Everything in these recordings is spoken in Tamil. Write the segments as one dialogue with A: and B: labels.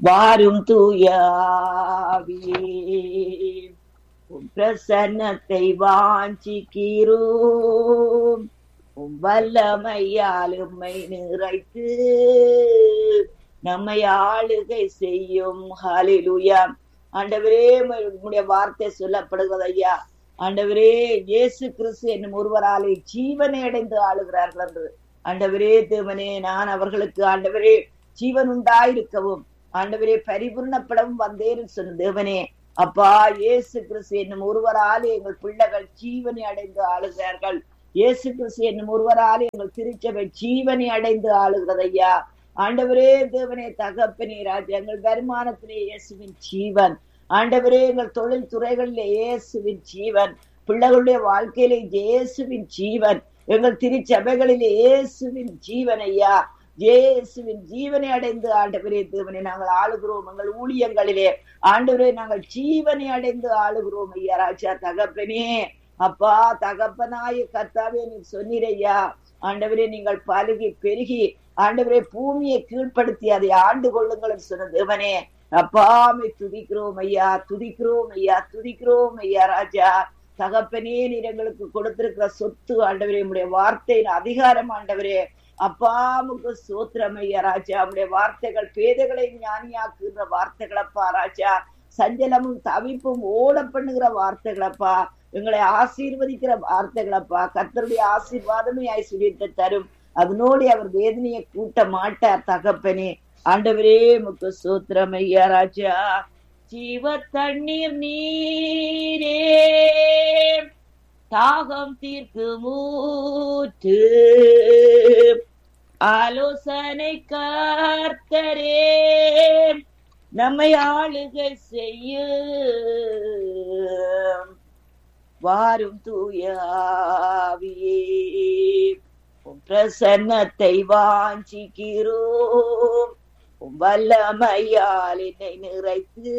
A: வாரும் தூயாவியே உம் பிரசன்னத்தை வாஞ்சிக்கிறோம் உம் வல்லமையால் உம்மை நிறைத்து நம்மை ஆளுகை செய்யும் ஹalleluya ஆண்டவரே உம்முடைய வார்த்தை சொல்லப்படுகிறது ஐயா ஆண்டவரே இயேசு கிறிஸ்து என்னும் ஒருவராலே ஜீவனை அடைந்து ஆளுகிறார்கள் என்று ஆண்டவரே தேவனே நான் அவர்களுக்கு ஆண்டவரே ஜீவன் உண்டாயிருக்கவும் ஆண்டவரே பரிபூர்ணப்படவும் வந்தேன் சொன்ன தேவனே அப்பா இயேசு கிறிஸ்து என்னும் ஒருவராலே எங்கள் பிள்ளைகள் ஜீவனை அடைந்து ஆளுகிறார்கள் இயேசு கிறிஸ்து என்னும் ஒருவராலே எங்கள் திருச்சபை ஜீவனை அடைந்து ஆளுகிறது ஐயா ஆண்டவரே தேவனே தகப்பனே ராஜா எங்கள் வருமானத்திலே இயேசுவின் ஜீவன் ஆண்டவரே எங்கள் தொழில் துறைகளிலே இயேசுவின் ஜீவன் பிள்ளைகளுடைய வாழ்க்கையிலே இயேசுவின் ஜீவன் எங்கள் திருச்சபைகளிலே இயேசுவின் ஜீவன் ஐயா இயேசுவின் ஜீவனை அடைந்து ஆண்டவரே தேவனை நாங்கள் ஆளுகிறோம் எங்கள் ஊழியங்களிலே ஆண்டவரே நாங்கள் ஜீவனை அடைந்து ஆளுகிறோம் ஐயா ராஜா தகப்பனே அப்பா தகப்பனாய கர்த்தாவே நீ சொன்னீரையா ஆண்டவரே நீங்கள் பருகி பெருகி ஆண்டவரே பூமியை கீழ்ப்படுத்தி அதை ஆண்டு கொள்ளுங்கள் சொன்ன தேவனே அப்பாமை துதிக்கிறோம் ஐயா துதிக்கிறோம் ஐயா துதிக்கிறோம் ஐயா ராஜா தகப்பனே நீர் எங்களுக்கு கொடுத்திருக்கிற சொத்து ஆண்டவரே உடைய வார்த்தையின் அதிகாரம் ஆண்டவரே அப்பாமுக்கு சோத்திரம் ஐயா ராஜா உடைய வார்த்தைகள் பேதைகளை ஞானியாக்குகிற வார்த்தைகளப்பா ராஜா சஞ்சலமும் தவிப்பும் ஓட பண்ணுகிற வார்த்தைகளப்பா எங்களை ஆசீர்வதிக்கிற வார்த்தைகளப்பா கர்த்தருடைய ஆசீர்வாதமே ஐஸ்வர்யத்தை தரும் அதனோடு அவர் வேதனையை கூட்ட மாட்டார் தகப்பனே ஆண்டவரே முக்கு சூத்திரம் ஐயா ராஜா ஜீவ தண்ணீர் நீரே தாகம் தீர்க்கு மூற்று ஆலோசனை கார்த்தரே நம்மை ஆளுகை செய்ய வாரும் தூயாவியே உம் பிரசன்னத்தை வாஞ்சிக்கிறோம் உம் வல்லமையால் என்னை நிறைத்து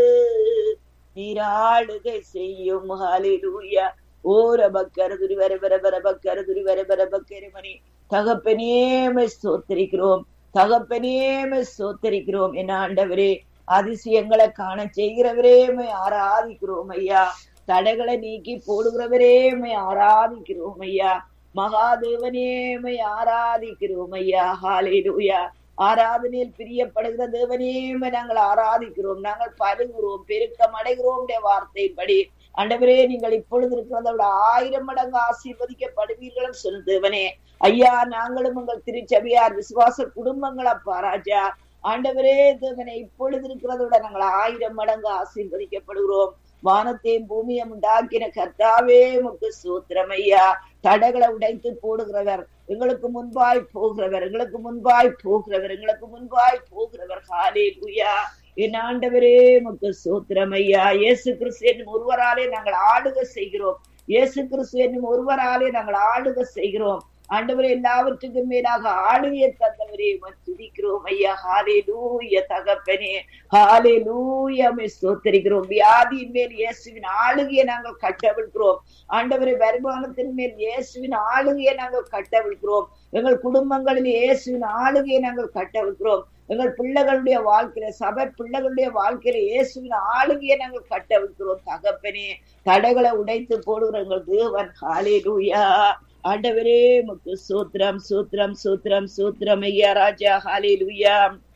A: நீராளுகை செய்யும் ஹalleluya ஓர பக்கர துரி வர வர வர பக்கர துரி வர வர பக்கர மணி தகப்பனேமே ஸ்தோத்திரிக்கிறோம் தகப்பனேமே ஸ்தோத்திரிக்கிறோம் என் ஆண்டவரே அதிசயங்களை காண செய்கிறவரேமே ஆராதிக்கிறோம் ஐயா தடைகளை நீக்கி போடுகிறவரேமை ஆராதிக்கிறோம் ஐயா மகாதேவனேமை ஆராதிக்கிறோம் ஐயா ஹாலேலூயா ஆராதனையில் பிரியப்படுகிற தேவனேமை நாங்கள் ஆராதிக்கிறோம் நாங்கள் பருகிறோம் பெருக்கம் அடைகிறோம் வார்த்தைப்படி ஆண்டவரே நீங்கள் இப்பொழுது இருக்கிறத விட ஆயிரம் மடங்கு ஆசீர்வதிக்கப்படுவீர்களும் சொன்ன தேவனே ஐயா நாங்களும் உங்கள் திருச்சபையார் விசுவாச குடும்பங்கள் அப்பா ராஜா ஆண்டவரே தேவனே இப்பொழுது இருக்கிறத விட நாங்கள் ஆயிரம் மடங்கு ஆசீர்வதிக்கப்படுகிறோம் வானத்தையும் பூமியும் உண்டாக்கின கர்த்தாவே முக்கு சூத்திரம் ஐயா தடைகளை உடைத்து போடுகிறவர் எங்களுக்கு முன்பாய் போகிறவர் எங்களுக்கு முன்பாய் போகிறவர் எங்களுக்கு முன்பாய் போகிறவர் ஹாலே புயா என் ஆண்டவரே முக்கு சூத்திரம் ஐயா இயேசு கிறிஸ்து என்னும் ஒருவராலே நாங்கள் ஆளுக செய்கிறோம் இயேசு கிறிஸ்து என்னும் ஒருவராலே நாங்கள் ஆளுக செய்கிறோம் ஆண்டவரே எல்லாவற்றுக்கும் மேலாக ஆளுகையை தந்தவரே துதிக்கிறோம் ஐயா ஹாலே லூய தகப்பனே ஹாலே லூயமை ஸ்தோத்தரிக்கிறோம் வியாதியின் மேல் இயேசுவின் ஆளுகையை நாங்கள் கட்டவிழ்கிறோம் ஆண்டவரை வருமானத்தின் மேல் இயேசுவின் ஆளுகையை நாங்கள் கட்டவிழ்கிறோம் எங்கள் குடும்பங்களில் இயேசுவின் ஆளுகையை நாங்கள் கட்டவிழ்கிறோம் எங்கள் பிள்ளைகளுடைய வாழ்க்கையில சபை பிள்ளைகளுடைய வாழ்க்கையில இயேசுவின் ஆளுகையை நாங்கள் கட்டவிழ்கிறோம் தகப்பனே தடைகளை உடைத்து போடுகிற எங்கள் தேவன் ஹாலே லூயா ஆண்டவரே முக்கு சூத்திரம் சூத்திரம் சூத்திரம் சூத்திரம் ஐயா ராஜா ஹாலே லுயா